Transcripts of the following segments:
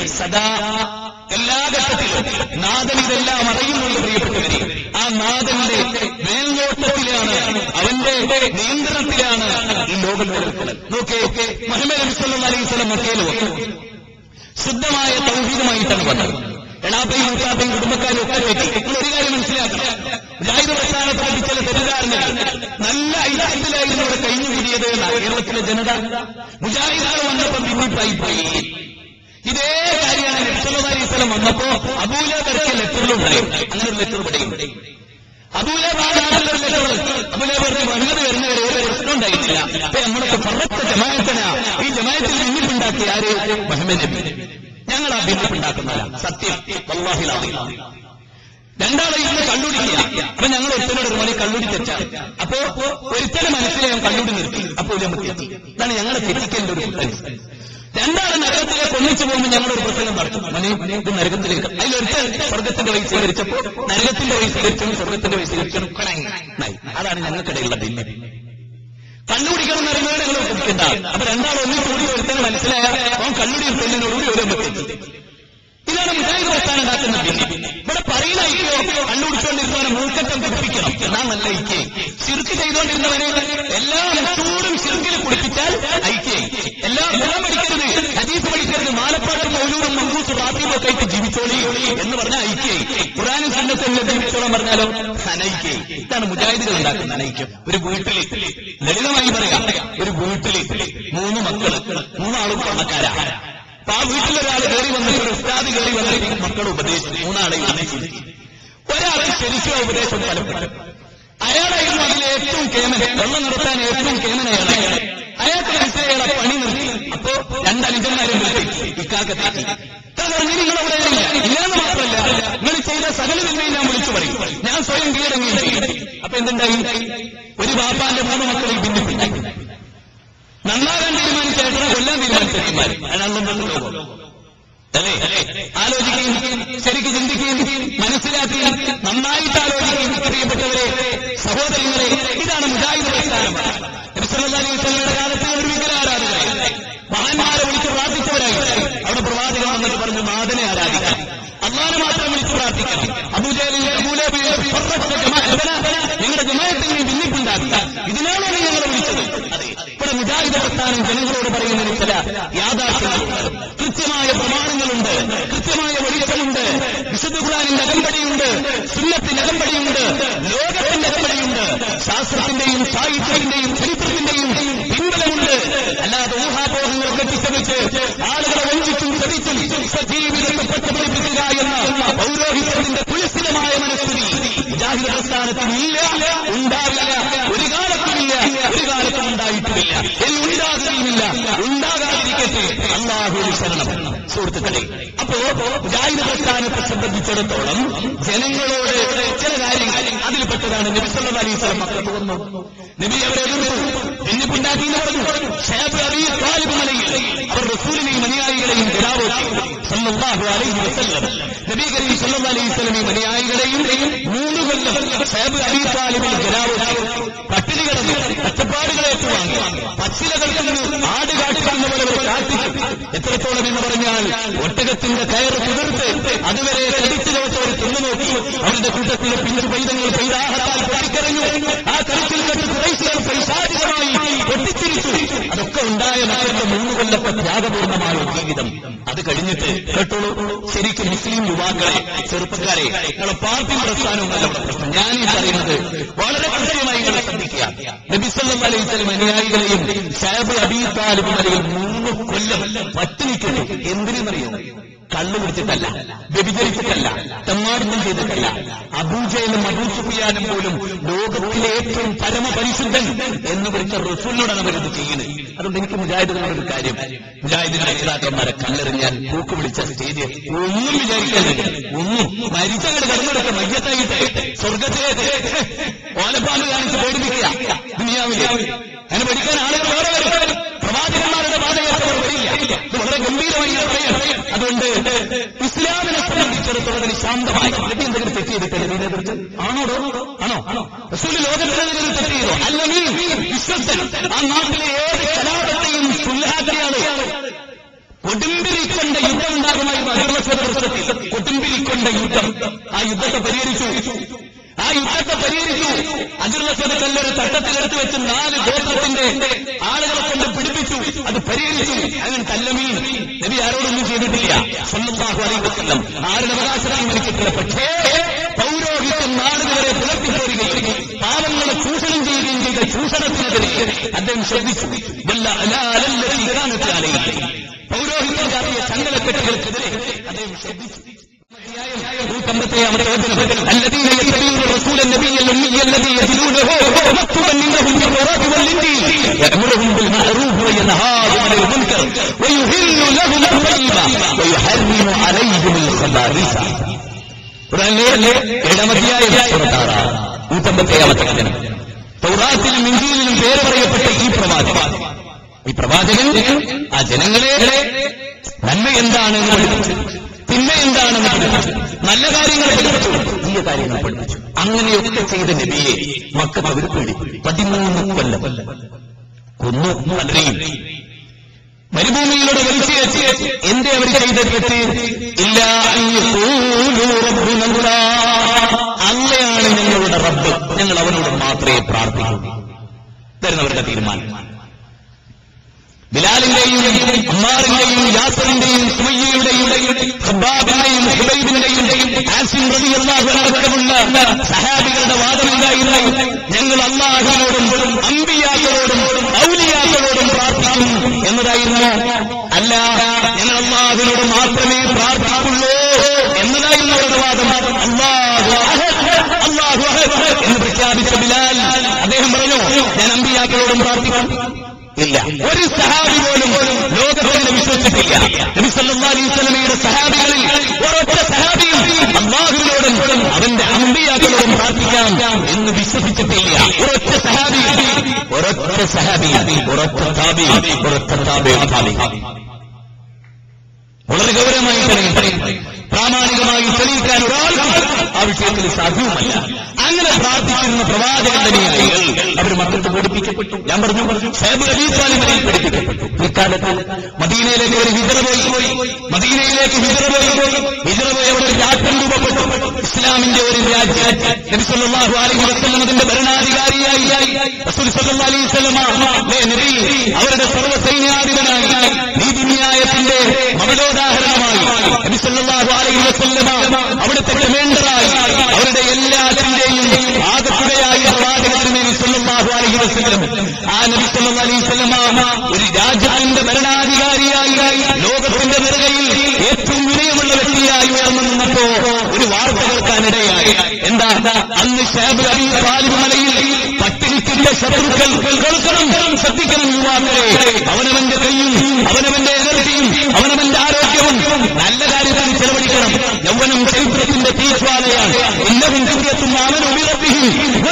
സദാ എല്ലാ ഘട്ടത്തിലും നാഥൻ ഇതെല്ലാം അറിയുന്നുണ്ട് പ്രിയപ്പെട്ടവരെ ആ നാഥന്റെ മേൽനോട്ടത്തിലാണ് അവന്റെ നിയന്ത്രണത്തിലാണ് ഈ ലോകം നിലനിൽക്കുന്നത് നോക്കേ മുഹമ്മദ് നബി സല്ലല്ലാഹു അലൈഹി വസല്ലം മക്കയിൽ വന്നു ശുദ്ധമായ തൗഹീദുമായിട്ടാണ് വന്നത് എളാപ്പയും മുത്താപ്പയും കുടുംബക്കാരും ഒക്കെ പറ്റി നിങ്ങൾ ഒരു കാര്യം മനസ്സിലാക്കണം മുജാഹിദ് പ്രസ്ഥാനത്തെ പറ്റി ചില തെറ്റിദ്ധാരണകൾ നല്ല ഐക്യത്തിലായിരുന്നു ഇവിടെ കഴിഞ്ഞുകൂടിയത് എന്നാണ് കേരളത്തിലെ ജനത മുജാഹിദുകൾ വന്നപ്പോൾ ഭിന്നിപ്പായി പോയി ഇതേ കാര്യമാണ് നബ്സല്ലാ അലൈഹി സ്വലം വന്നപ്പോ അബൂല ഇറക്കിയ ലെറ്ററിലുണ്ടായി അങ്ങനെ ഒരു ലെറ്റർ ഇവിടെയും അബൂല നാട്ടിലൊരു ലെറ്റർ അബൂല പറഞ്ഞ് മുഹമ്മദ് വരുന്നവരെ ഒരു പ്രശ്നം ഉണ്ടായിട്ടില്ല അപ്പൊ നമ്മളൊക്കെ പറത്ത ജമായത്തന ഈ ജമായത്തിൽ ഭിന്നിപ്പുണ്ടാക്കിയ ആര് മുഹമ്മദ് നബി ഞങ്ങൾ ആ ഭിന്നിപ്പുണ്ടാക്കുന്നതല്ല സത്യം വല്ലാഹിലാണ് രണ്ടാളെ ഇന്ന് കള്ളുടിക്കുക അപ്പൊ ഞങ്ങൾ ഒരുത്തനോട് ഒരു മണി കള്ളുടി തെറ്റാണ് അപ്പോ ഒരുത്തനെ മനസ്സിലെ ഞാൻ കള്ളുടി നിർത്തി അപ്പോൾ നമ്മൾ തെറ്റി ഇതാണ് ഞങ്ങളെ തെറ്റിക്കേണ്ട ഒരു കുറ്റം രണ്ടാളെ നരകത്തിലേക്ക് ഒന്നിച്ചു പോകുമ്പോൾ ഞങ്ങളൊരു പ്രസംഗം നടത്തും മനെ ഇത് നരകത്തിലേക്ക് അതിലൊരുത്തൻ സ്വർഗത്തിന്റെ വയസ്സ് ധരിച്ചപ്പോ നരകത്തിന്റെ വയസ്സ് ധരിച്ചവൻ സ്വർഗത്തിന്റെ വയസ്സ് ധരിച്ചവൻ കണങ്ങി അതാണ് ഞങ്ങൾക്കിടയിലുള്ള ഭിന്നത കണ്ണുപിടിക്കണം എന്ന് അറിയുന്നത് ഞങ്ങൾ കുടിക്കണ്ട അപ്പൊ രണ്ടാളും ഒന്നിച്ച് കൂടി ഒരുത്തന് മനസ്സിലായ അവൻ കണ്ണുടി പെണ്ണിനോടുകൂടി ഒരു പറ്റി ഇതാണ് മുജാഹിദ് പ്രസ്ഥാനം ഉണ്ടാക്കുന്ന ഭിന്നി ഇവിടെ പറയുന്ന ഐക്യോ കണ്ണുപിടിച്ചുകൊണ്ടിരുന്നവനെ മൂക്കറ്റം കുടിപ്പിക്കണം എന്നാ നല്ല ഐക്യം ശിർക്ക് ചെയ്തുകൊണ്ടിരുന്നവനെ എല്ലാ ചൂടും ശിർക്കിൽ കുടിപ്പിച്ചാൽ ഐക്യം എല്ലാ ഗുണം പഠിക്കരുത് ഹദീസ് പഠിക്കരുത് മാലപ്പാട്ടും മൗലൂറും മങ്കൂസ് റാത്തീബും ഒക്കെ ആയിട്ട് ജീവിച്ചോളി എന്ന് പറഞ്ഞ ഐക്യം ഖുറാനും സന്നദ്ധത്തിൽ ജീവിച്ചോളാൻ പറഞ്ഞാലോ അനൈക്യം ഇതാണ് മുജാഹിദുകൾ ഉണ്ടാക്കുന്ന അനൈക്യം ഒരു വീട്ടിൽ ലളിതമായി പറയാം ഒരു വീട്ടിൽ മൂന്ന് മക്കള് മൂന്നാളും പണക്കാരാ അപ്പൊ ആ വീട്ടിലൊരാൾ കയറി വന്നിട്ട് ഒരു ഉസ്താദ് കയറി വന്നിട്ട് മക്കളെ ഉപദേശിച്ചു മൂന്നാളെ ഉപദേശിച്ചു ഒരാൾക്ക് ശരിക്കും ആ ഉപദേശം ഫലപ്പെട്ടു അയാളായിരുന്നു അതിൽ ഏറ്റവും കേമൻ വെള്ളം നടത്താൻ ഏറ്റവും കേമൻ അയാളാണ് അയാൾക്ക് മനസ്സിലായി അയാളെ പണി നിർത്തി അപ്പോ രണ്ടനുജന്മാരും വിളിച്ചു ഇക്കാക്ക തെറ്റി ഇത്ര പറഞ്ഞു നിങ്ങൾ അവിടെ ഇല്ല ഇല്ലാന്ന് മാത്രമല്ല നിങ്ങൾ ചെയ്ത സകല നന്മയും ഞാൻ വിളിച്ചു പറയും ഞാൻ സ്വയം കീഴടങ്ങുകയും ചെയ്യും അപ്പൊ എന്തുണ്ടായി ഒരു ബാപ്പാന്റെ മൂന്ന് മക്കളിൽ ഭിന്നിപ്പിണ്ടായി നന്നാകാൻ തീരുമാനിച്ച ഏട്ടനെ കൊല്ലാൻ തീരുമാനിച്ച ഏട്ടന്മാർ അയാളൊന്നും അല്ലേ ആലോചിക്കുകയും ശരിക്ക് ചിന്തിക്കുകയും മനസ്സിലാക്കുകയും നന്നായിട്ട് ആലോചിക്കുകയും പ്രിയപ്പെട്ടവരെ സഹോദരങ്ങളെ ഇതാണ് മുജാഹിദ് പ്രസ്ഥാനം നബിസല്ലല്ലാഹു അലൈഹി വസല്ലമയുടെ കാലത്ത് ഒരു വിഗ്രഹാരാധകരായി മഹാന്മാരെ വിളിച്ച് പ്രാർത്ഥിച്ചവരായി അവിടെ പ്രവാചകൻ വന്നിട്ട് പറഞ്ഞു നാഥനെ ആരാധിക്കാം അള്ളാനെ മാത്രം വിളിച്ച് പ്രാർത്ഥിക്കണം അബൂജാലി അബൂലബി നിങ്ങളുടെ ജമായത്തിൽ നീ ഭിന്നിപ്പുണ്ടാക്കുക ഇതിനാണോ ഞങ്ങൾ വിളിച്ചത് അതെ ഇവിടെ മുജാഹിദ് പ്രസ്ഥാനം ജനങ്ങളോട് പറയുന്നതിന് ചില യാഥാർത്ഥ്യങ്ങളുണ്ട് കൃത്യമായ പ്രമാണങ്ങളുണ്ട് കൃത്യമായ വെളിച്ചമുണ്ട് വിശുദ്ധ ഖുർആാനിന്റെ അകമ്പടിയുണ്ട് സുന്നത്തിന്റെ അകമ്പടിയുണ്ട് ലോകത്തിന്റെ അകമ്പടിയുണ്ട് ശാസ്ത്രത്തിന്റെയും സാഹിത്യത്തിന്റെയും ചരിത്രത്തിന്റെയും പിൻബലമുണ്ട് അല്ലാതെ ഊഹാപോഹങ്ങൾ കെട്ടിച്ചമിച്ച് ആളുകളെ വഞ്ചിച്ചും ചതിച്ചും സ്വജീവിതത്തെ പ്രചരിപ്പിക്കുക എന്ന പൗരോഹിത്യത്തിന്റെ കുലസ്ഥിരമായ മനസ്ഥിതി മുജാഹിദ് പ്രസ്ഥാനത്തിന് ഇല്ല ഉണ്ടാവില്ല ഒരു കാലത്തുമില്ല ഒരു കാലത്തും ഉണ്ടായിട്ടുമില്ല ഇനി ഉണ്ടാകുകയുമില്ല ഉണ്ടാകാതിരിക്കട്ടെ അള്ളാഹു ശരണം സുഹൃത്തുക്കളെ അപ്പോ മുജാഹിദ് പ്രസ്ഥാനത്തെ സംബന്ധിച്ചിടത്തോളം ജനങ്ങളോട് ചില കാര്യങ്ങൾ അതിൽപ്പെട്ടതാണ് നബി സല്ലല്ലാഹു അലൈഹി വസല്ലം മക്കത്ത് വന്നു നബി അവരെ എതിർത്തു ഭിന്നിപ്പുണ്ടാക്കി എന്ന് പറഞ്ഞു ഷേബ് അബീ താലിബ് മലയിൽ അവർ റസൂലിനെയും അനുയായികളെയും ജനാവോട്ടി സല്ലല്ലാഹു അലൈഹി വസല്ലം നബി കരീം സല്ലല്ലാഹു അലൈഹി വസല്ലം അനുയായികളെയും മൂന്ന് കൊല്ലം ഷേബ് അബീ താലിബിൽ ജനാവോട്ടി പട്ടിണി കിടന്നു കഷ്ടപ്പാടുകളെ ഏറ്റുവാങ്ങി പച്ചിലകൾ തിന്നു ആട് കാട്ടിക്കുന്ന പോലെ അവർ കാട്ടിച്ചു എത്രത്തോളം എന്ന് പറഞ്ഞാൽ ഒട്ടകത്തിന്റെ കയറ് കുതിർത്ത് അതുവരെ കടിച്ചു ചവച്ചവർ തിന്നു നോക്കി അവരുടെ കൂട്ടത്തിലെ പിഞ്ചു പൈതങ്ങൾ പൈതാഹത്താൽ പൊട്ടിക്കറിഞ്ഞു ആ കരുത്തിൽ കെട്ട് കുറേശ്ശികൾ പൈശാചികമായി പൊട്ടിച്ചിരിച്ചു അതൊക്കെ ഉണ്ടായ മക്കളുടെ മൂന്ന് കൊല്ലത്തെ ത്യാഗപൂർണമായ ഒരു ജീവിതം അത് കഴിഞ്ഞിട്ട് കേട്ടോളൂ ശരിക്കും മുസ്ലിം യുവാക്കളെ ചെറുപ്പക്കാരെ നിങ്ങളെ പാർട്ടി പ്രസ്ഥാനവും അല്ല ഇവിടെ പ്രശ്നം ഞാൻ ഈ പറയുന്നത് വളരെ കൃത്യമായി നിങ്ങൾ ശ്രദ്ധിക്കുക നബിസല്ലം അലൈഹി സ്വലം അനുയായികളെയും ഷാബ് അബീ താലിബ് മലയിൽ മൂന്ന് കൊല്ലം പട്ടിണിക്കിട്ടു എന്തിനെന്നറിയോ കള്ളു കുടിച്ചിട്ടല്ല വ്യഭിചരിച്ചിട്ടല്ല തെമ്മാടിത്തം ചെയ്തിട്ടല്ല അബൂജയിലും അബൂസുഫിയാനും പോലും ലോകത്തിലെ ഏറ്റവും പരമപരിശുദ്ധൻ എന്ന് വിളിച്ച റസൂലിനോടാണ് അവരിത് ചെയ്യുന്നത് അതുകൊണ്ട് എനിക്ക് മുജാഹിദിനോട് ഒരു കാര്യം മുജാഹിദിന്റെ രക്ഷിതാക്കന്മാരെ കല്ലെറിഞ്ഞാൽ പൂക്ക് വിളിച്ച സ്റ്റേജ് ഒന്നും വിചാരിക്കരുത് ഒന്നും മരിച്ചങ്ങട് കടന്നെടുക്ക മയ്യത്തായിട്ട് സ്വർഗത്തിലേക്ക് ഓലപ്പാല് കാണിച്ച് പേടിപ്പിക്കുക ദുനിയാവിലെ അങ്ങനെ പഠിക്കാൻ ആളുകൾ വേറെ വരും പ്രവാചകന്മാരുടെ പാതയാത്രവർ വരില്ല ഇത് വളരെ ഗംഭീരമായി പറയാണ് അതുകൊണ്ട് ഇസ്ലാമിനെ സംബന്ധിച്ചിടത്തോളം അതിന് ശാന്തമായി നബി എന്തെങ്കിലും തെറ്റ് ചെയ്തിട്ടില്ല ഇതിനെക്കുറിച്ച് ആണോടോ ആണോ ആണോ റസൂല് ലോകത്തിനെന്തെങ്കിലും തെറ്റ് ചെയ്തോ അല്ല നീ വിശ്വസ്തൻ ആ നാട്ടിലെ ഏത് കലാപത്തെയും സുല്ലാക്കിയാണ് കൊടുമ്പിരിക്കേണ്ട യുദ്ധം ഉണ്ടാകുമായിരുന്നു ബദറിന്റെ യുദ്ധം ആ യുദ്ധത്തെ പരിഹരിച്ചു ആ യുദ്ധത്തെ പരിഹരിച്ചു അജുർലസത് കല്ലൊരു തട്ടത്തിലെടുത്ത് വെച്ച് നാല് ഗോത്രത്തിന്റെ ആളുകളെ കൊണ്ട് പിടിപ്പിച്ചു അത് പരിഹരിച്ചു അങ്ങനെ തല്ലമീൻ നബി ആരോടൊന്നും ചെയ്തിട്ടില്ല സ്വന്തം അലൈഹി വസല്ലം ആരുടെ അവകാശത്തെയും എനിക്കിട്ടില്ല പക്ഷേ പൗരോഹിത്യം നാടുകളെ പുലർത്തിപ്പോരുകയും പാവങ്ങളെ ചൂഷണം ചെയ്യുകയും ചെയ്ത ചൂഷണത്തിനെതിരെ അദ്ദേഹം ശ്രദ്ധിച്ചു വല്ല അലാലല്ലതി കാനത്ത് അലൈഹി. പൗരോഹിത്യം കാട്ടിയ ചങ്ങലക്കെട്ടുകൾക്കെതിരെ അദ്ദേഹം ശ്രദ്ധിച്ചു الذين يتبعون الرسول النبي الأمي الذي يتلونه مكتوبا عندهم في التوراة والإنجيل يأمرهم بالمعروف وينهاهم عن المنكر ويهل لهم الطيبة ويحرم عليهم الخبائث ഖുർആനിലെ ഏഴാമധ്യായ സുറത്താറ് നൂറ്റമ്പത്തേഴാമത്തെ വചനം തൗറാത്തിലും ഇഞ്ചിയിലും പേര് പറയപ്പെട്ട ഈ പ്രവാചകൻ ഈ പ്രവാചകൻ ആ ജനങ്ങളെ നന്മ എന്താണെന്ന് പഠിപ്പിച്ചു തിന്മ എന്താണെന്ന് പഠിപ്പിച്ചു നല്ല കാര്യങ്ങൾ പഠിപ്പിച്ചു തീയ കാര്യങ്ങൾ പഠിപ്പിച്ചു അങ്ങനെയൊക്കെ ചെയ്ത നബിയെ മക്കൾ അവർ പേടി പതിമൂന്ന് കൊല്ലം കൊന്നു പലരെയും മരുഭൂമിയിലൂടെ വലിച്ചയച്ച് എന്തേ അവർ ചെയ്ത തെറ്റ് ഇല്ല അല്ലയാണ് ഞങ്ങളുടെ റബ്ബ് ഞങ്ങൾ അവനോട് മാത്രമേ പ്രാർത്ഥിക്കൂ തരുന്നവരുടെ തീരുമാനം ബിലാലിന്റെയും അമ്മാറിന്റെയും യാസറിന്റെയും സുമയ്യയുടെയും ഖബ്ബാബിന്റെയും ഹുബൈബിന്റെയും ആസിം റളിയല്ലാഹു അടക്കമുള്ള സഹാബികളുടെ വാദം എന്തായിരുന്നു ഞങ്ങൾ അള്ളാഹുവിനോടും അമ്പിയാക്കളോടും ഔലിയാക്കളോടും പ്രാർത്ഥിക്കും എന്നതായിരുന്നു അല്ല ഞങ്ങൾ അള്ളാഹുവിനോട് മാത്രമേ പ്രാർത്ഥിക്കുള്ളൂ എന്നതായിരുന്നു അവരുടെ വാദം അള്ളാഹു അഹദ്, അള്ളാഹു അഹദ് എന്ന് പ്രഖ്യാപിച്ച ബിലാൽ അദ്ദേഹം പറഞ്ഞു ഞാൻ അമ്പിയാക്കളോടും പ്രാർത്ഥിക്കും ഇല്ല ഒരു സഹാബി പോലും ലോകത്തിന്റെ വിശ്വസിച്ചിട്ടില്ല നബി സല്ലല്ലാഹു അലൈഹി വസല്ലമയുടെ സഹാബികളിൽ ഒരൊറ്റ സഹാബിയും അള്ളാഹുവിനോടും അവന്റെ അമ്പിയാക്കളോടും പ്രാർത്ഥിക്കാം എന്ന് വിശ്വസിച്ചിട്ടില്ല ഒരൊറ്റ സഹാബി ഒരൊറ്റ സഹാബി ഒരൊറ്റ താബി ഒരൊറ്റ താബി താബി വളരെ ഗൗരവമായി പറയും പ്രാമാണികമായി തെളിയിക്കാൻ ഒരാൾക്കും ആ വിഷയത്തിൽ സാധ്യവുമല്ല അങ്ങനെ പ്രാർത്ഥിച്ചിരുന്ന പ്രവാചകന്റെ അനുയായികൾ അവർ മക്കൾക്ക് പഠിപ്പിക്കപ്പെട്ടു ഞാൻ പറഞ്ഞു ഷേബ് അബീസാലിമനെ പഠിപ്പിക്കപ്പെട്ടു ഇക്കാലത്ത് മദീനയിലേക്ക് ഒരു ഹിജറ പോയി മദീനയിലേക്ക് ഹിജറ പോയി ഹിജറ പോയി അവിടെ ഒരു രാഷ്ട്രം രൂപപ്പെട്ടു ഇസ്ലാമിന്റെ ഒരു രാജ്യം നബി സല്ലല്ലാഹു അലൈഹി വസല്ലം അതിന്റെ ഭരണാധികാരിയായി റസൂൽ സല്ലല്ലാഹു അലൈഹി വസല്ലമ ലേ നബി അവരുടെ സർവ്വ സൈന്യാധിപനായി നീതിന്യായത്തിന്റെ മകളോദാഹരണമായി നബി സല്ലല്ലാഹു അലൈഹി വസല്ലമ അവിടുത്തെ കമാൻഡറായി അവരുടെ എല്ലാത്തിന്റെയും ആകത്തുകയായി പ്രവാചകൻ നബി സല്ലല്ലാഹു അലൈഹി വസല്ലം ആ നബി സല്ലല്ലാഹു അലൈഹി വസല്ലമ ഒരു രാജ്യത്തിന്റെ ഭരണാധികാരിയായി ലോകത്തിന്റെ നെറുകയിൽ ഏറ്റവും വിനയമുള്ള വ്യക്തിയായി ഉയർന്നു നിന്നപ്പോ ഒരു വാർത്ത കേൾക്കാനിടയായി എന്താ അന്ന് ഷാബ് അലി താലിബ് മലയിൽ പട്ടിണിക്കിന്റെ ശത്രുക്കൾ കേൾക്കണം ശ്രദ്ധിക്കണം യുവാക്കളെ അവനവന്റെ കൈയും അവനവന്റെ എനർജിയും അവനവന്റെ ആരോഗ്യവും നല്ല കാര്യത്തിൽ ചെലവഴിക്കണം യൗവനം ചരിത്രത്തിന്റെ തീജ്വാലയാണ് ഇന്നവും ദിവ്യത്തും അവനും വിറപ്പിയും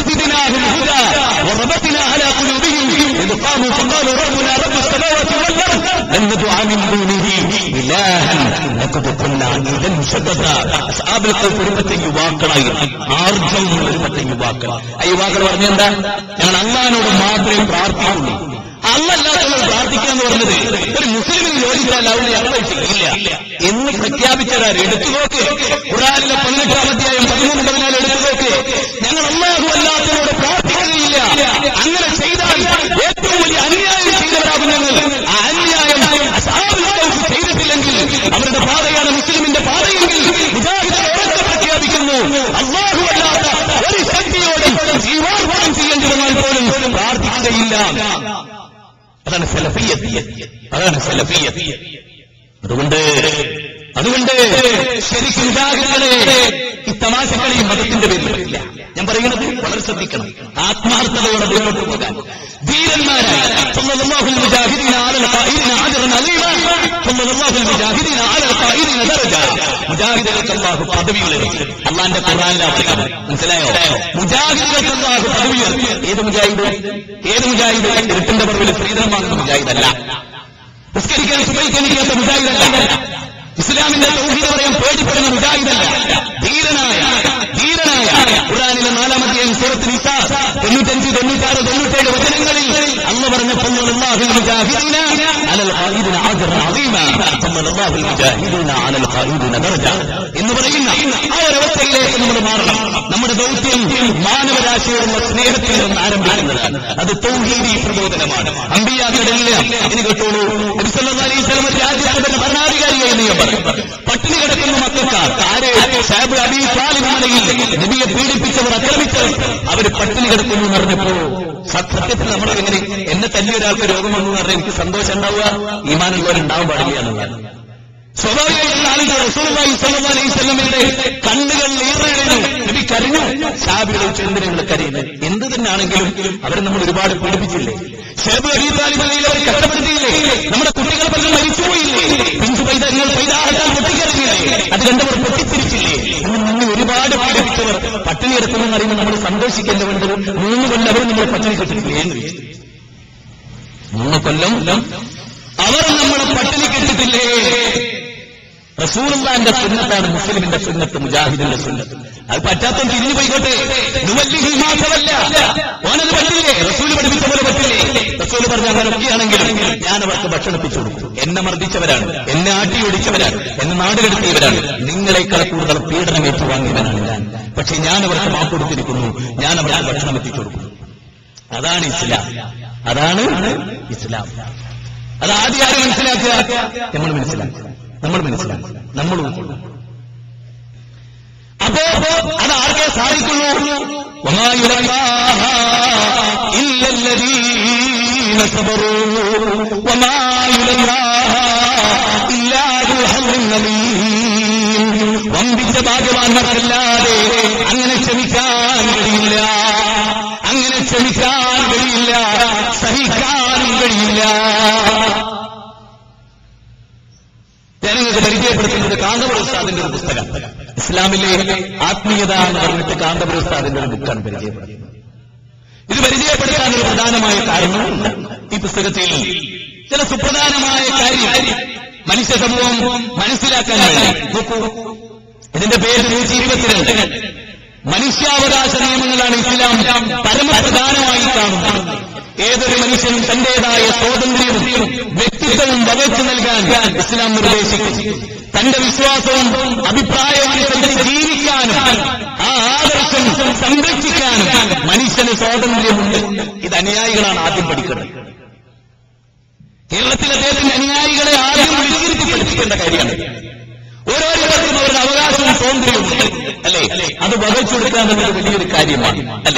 وربطنا على قلوبهم إذ قاموا فقالوا ربنا رب السماوات والأرض لن ندعى من دونه إلها لقد كنا إذا شددا أصحاب القوف ഒരുപറ്റ യുവാക്കളായി ആർജവും ഒരുപറ്റ യുവാക്കൾ ആ യുവാക്കൾ പറഞ്ഞെന്താ ഞങ്ങൾ അള്ളഹാനോട് മാത്രമേ പ്രാർത്ഥിക്കുള്ളൂ അല്ലല്ലാത്തവർ പ്രാർത്ഥിക്കുക എന്ന് പറഞ്ഞത് ഒരു മുസ്ലിമിന് യോജിച്ചാൽ അവരെ അള്ള ചെയ്യില്ല എന്ന് പ്രഖ്യാപിച്ചതാർ എടുത്തു നോക്ക് ഖുറാനിലെ പതിനെട്ടാം അധ്യായം പതിമൂന്ന് പതിനാല് എടുത്തു നോക്ക് ഞങ്ങൾ അള്ളാഹു അല്ലാത്തവരോട് പ്രാർത്ഥിക്കുകയില്ല അങ്ങനെ ചെയ്താൽ ഏറ്റവും വലിയ അന്യായം ചെയ്തവരാകും ഞങ്ങൾ ആ അന്യായം അസ്ഹാബുൽ കൗഫ് ചെയ്തിട്ടില്ലെങ്കിൽ അവരുടെ പാതയാണ് മുസ്ലിമിന്റെ പാതയെങ്കിൽ മുജാഹിദുകൾ ഉറക്കെ പ്രഖ്യാപിക്കുന്നു അള്ളാഹു അല്ലാത്ത ഒരു ശക്തിയോടും ജീവാർപ്പണം ചെയ്യേണ്ടി വന്നാൽ പോലും പ്രാർത്ഥിക്കുകയില്ല അതാണ് സെലഫിയത്ത് അതാണ് സെലഫിയത്ത് അതുകൊണ്ട് അതുകൊണ്ട് ശരിക്കും ജാഗ്രതകളെ ഈ തമാശകളെയും മതത്തിന്റെ പേരിൽ പറ്റില്ല ഞാൻ പറയുന്നത് വളരെ ശ്രദ്ധിക്കണം ആത്മാർത്ഥതയോടെ മുന്നോട്ട് പോകാൻ ധീരന്മാരായ സല്ലല്ലാഹു അൽ മുജാഹിദീന അലൽ ഖായിദിന അജ്റൻ അലീമ സല്ലല്ലാഹു അൽ മുജാഹിദീന അലൽ ഖായിദിന ദറജ മുജാഹിദുകൾക്ക് അല്ലാഹു പദവി ഉയർത്തി അള്ളാന്റെ ഖുർആനിലെ അവസരം മനസ്സിലായോ മുജാഹിദുകൾക്ക് അല്ലാഹു പദവി ഉയർത്തി ഏത് മുജാഹിദ് ഏത് മുജാഹിദ് ഇരുട്ടിന്റെ പറവിൽ ശ്രീധരൻ വാങ്ങുന്ന മുജാഹിദല്ല നിസ്കരിക്കാൻ സുബൈക്കരിക്കാത്ത മുജാഹിദല്ല ഇസ്ലാമിന്റെ തൗഹീദ് പറയാൻ പേടിപ്പെടുന്ന മുജാഹിദല്ല ധീരനായ ധീരനായ ഖുർആനിലെ നാലാമത്തെ സൂറത്ത് നിസാ തൊണ്ണൂറ്റഞ്ച് തൊണ്ണൂറ്റാറ് തൊണ്ണൂറ്റേഴ് വചനങ്ങളിൽ അല്ല പറഞ്ഞപ്പോൾ അല്ലാഹുൽ മുജാഹിദീന അലൽ ഖായിദിന അജ്റൻ അദീമ ثم الله المجاهدين على القائدين درجة എന്ന് പറയുന്ന നിലയിലേക്ക് നമ്മൾ മാറണം നമ്മുടെ ദൗത്യം മാനവരാശിയോടുള്ള സ്നേഹത്തിൽ നിന്ന് ആരംഭിക്കുന്നതാണ് അത് തൗഹീദി പ്രബോധനമാണ് അമ്പിയാക്കളെല്ലാം ഇനി കേട്ടോളൂ നബി സല്ലല്ലാഹു അലൈഹി വസല്ലം രാജ്യത്തിന്റെ ഭരണാധികാരിയായി നിയമം പട്ടിണി കിടക്കുന്ന മക്കൾക്കാർ ആര് സാബ് അബി താലിബ് മലയിൽ നബിയെ പീഡിപ്പിച്ചവർ ആക്രമിച്ചവർ അവർ പട്ടിണി കിടക്കുന്നു എന്ന് പറഞ്ഞപ്പോ സത്യത്തിൽ നമ്മൾ എങ്ങനെ എന്നെ തല്ലിയ ഒരാൾക്ക് രോഗം വന്നു എന്ന് പറഞ്ഞാൽ എനിക്ക് സന്തോഷം ഉണ്ടാവുക ഈമാനുള്ളവരുണ്ടാവാൻ പാടില്ല എന്നുള്ളതാണ് സ്വാഭാവികമായിട്ടുള്ള ആളുകൾ റസൂലുള്ളാഹി സ്വല്ലല്ലാഹു അലൈഹി വസല്ലമയുടെ കണ്ണുകൾ ഈറയിടുന്നു നബി കരഞ്ഞു സാബികളെ ചന്ദ്രങ്ങൾ കരയുന്നത് എന്ത് തന്നെയാണെങ്കിലും അവരെ നമ്മൾ ഒരുപാട് പീഡിപ്പിച്ചില്ലേ ഷേബ് അബി താലിബ് അലൈഹി അവരെ കഷ്ടപ്പെടുത്തിയില്ലേ നമ്മുടെ കുട്ടികൾ പലരും മരിച്ചുപോയില്ലേ പിഞ്ചു പൈതങ്ങൾ പൈതാഹത്താൽ പൊട്ടിക്കറിഞ്ഞില്ലേ അത് കണ്ടവർ പൊട്ടിത്തിരിച്ചില്ലേ അങ്ങനെ നമ്മൾ ഒരുപാട് പീഡിപ്പിച്ചവർ പട്ടിണി എടുക്കുന്നു അറിയുമ്പോൾ നമ്മൾ സന്തോഷിക്കേണ്ടതുണ്ട് മൂന്ന് കൊല്ലം അവർ നമ്മൾ പട്ടിണി കിട്ടിട്ടില്ലേ എന്ന് ചോദിച്ചു മൂന്ന് കൊല്ലം അവർ നമ്മളെ പട്ടിണി കിട്ടിട്ടില്ലേ റസൂലുള്ളാന്റെ സുന്നത്താണ് മുസ്ലിമിന്റെ സുന്നത്ത് മുജാഹിദിന്റെ സുന്നത്ത് അത് പറ്റാത്തവൻ തിരിഞ്ഞു പോയിക്കോട്ടെ നുവല്ലിഹി മാസമല്ല ഓനത് പറ്റില്ലേ റസൂല് പഠിപ്പിച്ച പോലെ പറ്റില്ലേ റസൂല് പറഞ്ഞ അങ്ങനെ ഒക്കെയാണെങ്കിലും ഞാൻ അവർക്ക് ഭക്ഷണിപ്പിച്ചു കൊടുക്കും എന്നെ മർദ്ദിച്ചവരാണ് എന്നെ ആട്ടി ഓടിച്ചവരാണ് എന്നെ നാടുകെടുത്തിയവരാണ് നിങ്ങളെക്കാൾ കൂടുതൽ പീഡനം ഏറ്റുവാങ്ങിയവനാണ് ഞാൻ പക്ഷെ ഞാൻ അവർക്ക് മാപ്പ് കൊടുത്തിരിക്കുന്നു ഞാൻ അവർക്ക് ഭക്ഷണം എത്തിച്ചു കൊടുക്കുന്നു അതാണ് ഇസ്ലാം അതാണ് ഇസ്ലാം അത് ആദ്യം ആരും മനസ്സിലാക്കുക നമ്മൾ മനസ്സിലാക്കുക നമ്മൾ മനസ്സിലാക്കുക നമ്മൾ ഉൾക്കൊള്ളും അപ്പോ അത് ആർക്കേ സാധിക്കുള്ളൂ وما يلقاها إلا الذين صبروا وما يلقاها إلا ذو حظ عظيم വമ്പിച്ച ഭാഗ്യവാന്മാർക്കല്ലാതെ അങ്ങനെ ക്ഷമിക്കാൻ കഴിയില്ല അങ്ങനെ ക്ഷമിക്കാൻ കഴിയില്ല സഹിക്കാനും കഴിയില്ല ഞാൻ നിങ്ങൾക്ക് പരിചയപ്പെടുത്തുന്നത് കാന്തപുര ഉസ്താദിന്റെ ഒരു പുസ്തകം ഇസ്ലാമിലെ ആത്മീയത എന്ന് പറഞ്ഞിട്ട് കാന്തപുര ഉസ്താദിന്റെ ഒരു ബുക്കാണ് പരിചയപ്പെടുത്തുന്നത് ഇത് പരിചയപ്പെടുത്താനൊരു പ്രധാനമായ കാരണമുണ്ട് ഈ പുസ്തകത്തിൽ ചില സുപ്രധാനമായ കാര്യം മനുഷ്യ സമൂഹം മനസ്സിലാക്കാൻ വേണ്ടി നോക്കൂ ഇതിന്റെ പേര് നൂറ്റി ഇരുപത്തിരണ്ട് മനുഷ്യാവകാശ നിയമങ്ങളാണ് ഇസ്ലാം പരമപ്രധാനമായി കാണുന്നത് ഏതൊരു മനുഷ്യനും തന്റേതായ സ്വാതന്ത്ര്യവും വ്യക്തിത്വവും വകച്ചു നൽകാൻ ഇസ്ലാം നിർദ്ദേശിക്കുന്നു തന്റെ വിശ്വാസവും അഭിപ്രായവും അനുസരിച്ച് ജീവിക്കാനും ആ ആദർശം സംരക്ഷിക്കാനും മനുഷ്യന് സ്വാതന്ത്ര്യമുണ്ട് ഇത് അനുയായികളാണ് ആദ്യം പഠിക്കുന്നത് കേരളത്തിൽ അദ്ദേഹത്തിന്റെ അനുയായികളെ ആദ്യം വിളിച്ചിരുത്തി പഠിപ്പിക്കേണ്ട കാര്യമാണ് ഓരോരുത്തർക്കും അവരുടെ അവകാശവും സ്വാതന്ത്ര്യവുമുണ്ട് അല്ലേ അത് വകച്ചെടുക്കുക എന്നുള്ളത് വലിയൊരു കാര്യമാണ് അല്ലേ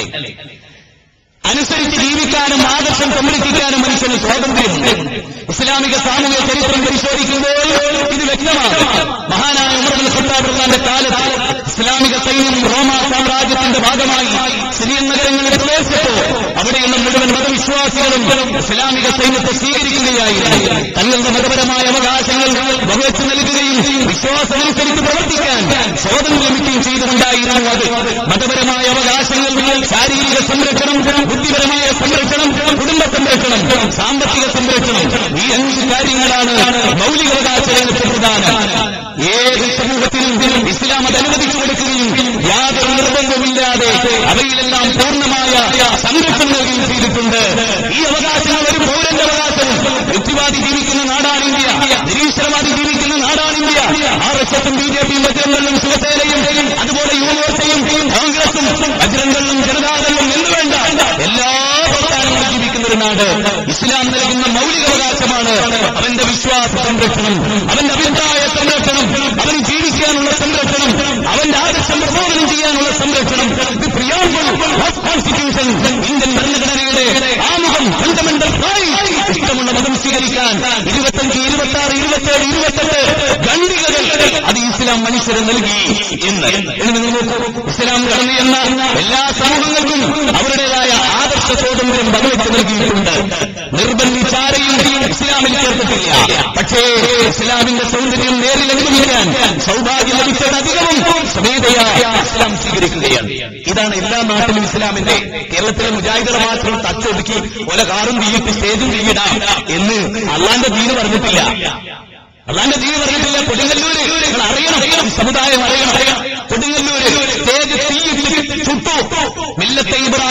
അനുസരിച്ച് ജീവിക്കാനും ആദർശം സംരക്ഷിക്കാനും മനുഷ്യന് സ്വാതന്ത്ര്യമുണ്ട് ഇസ്ലാമിക സാമൂഹിക ചരിത്രം പരിശോധിക്കുമ്പോൾ ഇത് വ്യക്തമാണ് മഹാനായ ഉമർ ഖത്താബിന്റെ കാലത്ത് ഇസ്ലാമിക സൈന്യം റോമ സാമ്രാജ്യത്തിന്റെ ഭാഗമായി സിറിയൻ നഗരങ്ങളിൽ പ്രവേശിച്ചപ്പോൾ അവിടെയുള്ള മുഴുവൻ മതവിശ്വാസികളും ഇസ്ലാമിക സൈന്യത്തെ സ്വീകരിക്കുകയായിരുന്നു തങ്ങളുടെ മതപരമായ അവകാശങ്ങൾ വകവെച്ചു നൽകുകയും വിശ്വാസമനുസരിച്ച് പ്രവർത്തിക്കാൻ സ്വാതന്ത്ര്യമിക്കുകയും ചെയ്തുകൊണ്ടായിരുന്നു അത് മതപരമായ അവകാശങ്ങൾ ശാരീരിക സംരക്ഷണം ബുദ്ധിപരമായ സംരക്ഷണം കുടുംബ സംരക്ഷണം സാമ്പത്തിക സംരക്ഷണം ഈ അഞ്ച് കാര്യങ്ങളാണ് മൗലികാവകാശ രംഗത്ത് പ്രധാനം ഏത് സമൂഹത്തിനും ഇസ്ലാം അത് അനുവദിച്ചു കൊടുക്കുകയും യാതൊരു നിർബന്ധമില്ലാതെ അവയിലെല്ലാം പൂർണ്ണമായ സംരക്ഷണം നൽകുകയും ചെയ്തിട്ടുണ്ട് ഈ അവകാശങ്ങൾ ഒരു പൗരന്റെ അവകാശവും യുക്തിവാദി ജീവിക്കുന്ന നാടാണ് ഇന്ത്യ നിരീശ്വരവാദി ജീവിക്കുന്ന നാടാണ് ഇന്ത്യ ആർ എസ് എസും ബി ജെ പിയും ബജ്രംഗളും ശിവസേനയും അതുപോലെ യുവമോർച്ചയും കോൺഗ്രസും ബജ്രംഗളും ജനതാദളും എന്ന് വേണ്ട എല്ലാ പ്രസ്ഥാനങ്ങളും ജീവിക്കുന്ന ഒരു നാട് ഇസ്ലാം നൽകുന്ന മൗലികാവകാശമാണ് അവന്റെ വിശ്വാസ സംരക്ഷണം അവന്റെ അഭിപ്രായ സംരക്ഷണം അവന് ജീവിക്കാനുള്ള സംരക്ഷണം അവന്റെ ആദർശം പ്രബോധനം ചെയ്യാനുള്ള സംരക്ഷണം ഇത് പ്രിയാമ്പിൾ ഓഫ് കോൺസ്റ്റിറ്റ്യൂഷൻ ഇന്ത്യൻ ഭരണഘടനയുടെ ആമുഖം ഫണ്ടമെന്റൽ ഇഷ്ടമുള്ള മതം സ്വീകരിക്കാൻ ഇരുപത്തഞ്ച് ഇരുപത്തി ആറ് ഇരുപത്തേഴ് ഇരുപത്തെട്ട് ഖണ്ഡികകൾ അത് ഇസ്ലാം മനുഷ്യരെ നൽകി എന്ന് എന്ന് നിങ്ങൾ നോക്കൂ ഇസ്ലാം കടന്നു എന്ന എല്ലാ സമൂഹങ്ങൾക്കും അവരുടേതായ ആദർശ സ്വാതന്ത്ര്യം വകവെച്ച് നൽകിയിട്ടുണ്ട് നിർബന്ധിച്ചാരെയും ഇസ്ലാമിൽ ചേർത്തിട്ടില്ല പക്ഷേ ഇസ്ലാമിന്റെ സൗന്ദര്യം നേരിൽ അനുഭവിക്കാൻ സൗഭാഗ്യം ലഭിച്ചതധികവും സ്വമേധയാ ഇസ്ലാം സ്വീകരിക്കുകയാണ് ഇതാണ് എല്ലാ നാട്ടിലും ഇസ്ലാമിന്റെ കേരളത്തിലെ മുജാഹിദർ മാത്രം തച്ചൊതുക്കി ഒല കാറും തീയിട്ട് സ്റ്റേജും തീയിടാം എന്ന് അള്ളാന്റെ ദീന് പറഞ്ഞിട്ടില്ല അള്ളാന്റെ ദീന് പറഞ്ഞിട്ടില്ല കൊടുങ്ങല്ലൂര് നിങ്ങൾ അറിയണം അറിയണം സമുദായം അറിയണം കൊടുങ്ങല്ലൂര് സ്റ്റേജ് തീയിട്ട് ചുട്ടു മില്ലത്തെ ഇബ്രാഹിം